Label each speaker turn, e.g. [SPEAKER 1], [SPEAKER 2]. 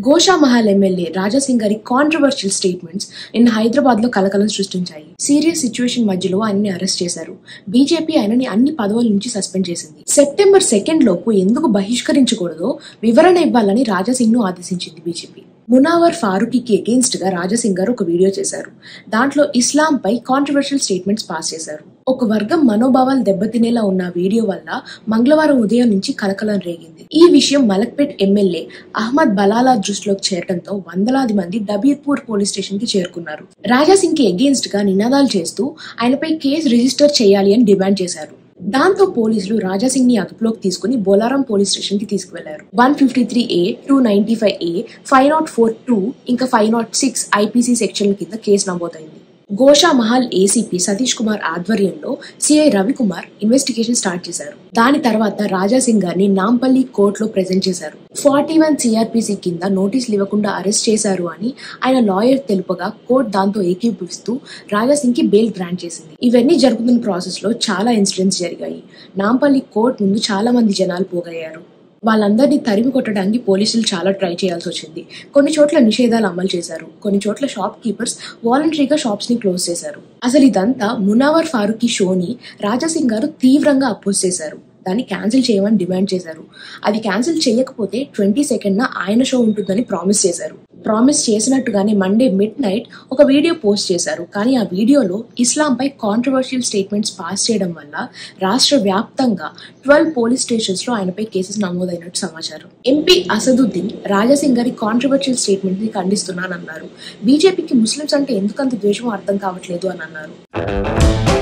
[SPEAKER 1] Goshamahal MLA Raja Singh గారి controversial statements నిన్న హైదరాబాద్ లో కలకలం సృష్టించాయి సీరియస్ సిచ్యువేషన్ మధ్యలో ఆయన్ని అరెస్ట్ చేశారు బీజేపీ ఆయనని అన్ని పదవుల నుంచి సస్పెండ్ చేసింది సెప్టెంబర్ సెకండ్ లోపు ఎందుకు బహిష్కరించకూడదో వివరణ ఇవ్వాలని రాజాసింగ్ ను ఆదేశించింది బీజేపీ మునావర్ ఫారూకీకి అగేన్స్ట్ గా రాజాసింగ్ గారు ఒక వీడియో చేశారు దాంట్లో ఇస్లాం పై కాంట్రవర్షియల్ స్టేట్మెంట్స్ పాస్ చేశారు ఒక వర్గం మనోభావాలు దెబ్బతినేలా ఉన్న వీడియో వల్ల మంగళవారం ఉదయం నుంచి కలకలం రేగింది ఈ విషయం మలక్పేట్ ఎమ్మెల్యే అహ్మద్ బలాలా దృష్టిలోకి చేరడంతో వందలాది మంది డబీర్పూర్ పోలీస్ స్టేషన్ కి చేరుకున్నారు రాజాసింగ్ కి అగేన్స్ట్ గా నినాదాలు చేస్తూ ఆయనపై కేసు రిజిస్టర్ చేయాలి అని డిమాండ్ చేశారు దాంతో పోలీసులు రాజాసింగ్ ని అదుపులోకి తీసుకుని బోలారం పోలీస్ స్టేషన్ కి తీసుకువెళ్లారు one fifty three A two ninety five A five nought four two ఇంకా ఫైవ్ నాట్ సిక్స్ ఐపీసీ సెక్షన్ల కింద కేసు నమోదైంది గోషా మహల్ ఏసీపీ సతీష్ కుమార్ ఆధ్వర్యంలో సిఐ రవికుమార్ ఇన్వెస్టిగేషన్ స్టార్ట్ చేశారు దాని తర్వాత రాజాసింగ్ గారిని నాంపల్లి కోర్టులో ప్రెజెంట్ చేశారు ఫార్టీ వన్ సిఆర్పిసి కింద నోటీసులు ఇవ్వకుండా అరెస్ట్ చేశారు అని ఆయన లాయర్ తెలుపగా కోర్టు దాంతో ఏకీభవిస్తూ రాజాసింగ్ కి బెయిల్ గ్రాంట్ చేసింది ఇవన్నీ జరుగుతున్న ప్రాసెస్ లో చాలా ఇన్సిడెంట్స్ జరిగాయి నాంపల్లి కోర్టు ముందు చాలా మంది జనాలు పోగయ్యారు వాళ్ళందరినీ తరిమి కొట్టడానికి పోలీసులు చాలా ట్రై చేయాల్సి వచ్చింది కొన్ని చోట్ల నిషేధాలు అమలు చేశారు కొన్ని చోట్ల షాప్ కీపర్స్ వాలంటరీగా షాప్స్ ని క్లోజ్ చేశారు అసలు ఇదంతా మునావర్ ఫారూక్ షోని రాజాసింగ్ గారు తీవ్రంగా అపోజ్ చేశారు దాన్ని క్యాన్సిల్ చేయమని డిమాండ్ చేశారు అది క్యాన్సిల్ చేయకపోతే ట్వంటీ సెకండ్ ఆయన షో ఉంటుందని ప్రామిస్ చేశారు ప్రామిస్ చేసినట్టుగానే మండే మిడ్ నైట్ ఒక వీడియో పోస్ట్ చేశారు కానీ ఆ వీడియోలో ఇస్లాంపై కాంట్రవర్షియల్ స్టేట్మెంట్స్ పాస్ చేయడం వల్ల రాష్ట్ర వ్యాప్తంగా ట్వెల్వ్ పోలీస్ స్టేషన్స్ లో ఆయనపై కేసెస్ నమోదైనట్టు సమాచారం ఎంపీ అసదుద్దీన్ రాజాసింగ్ గారి కాంట్రవర్షియల్ స్టేట్మెంట్ ని ఖండిస్తున్నానన్నారు బీజేపీకి ముస్లింస్ అంటే ఎందుకంత ద్వేషం అర్థం కావట్లేదు అని అన్నారు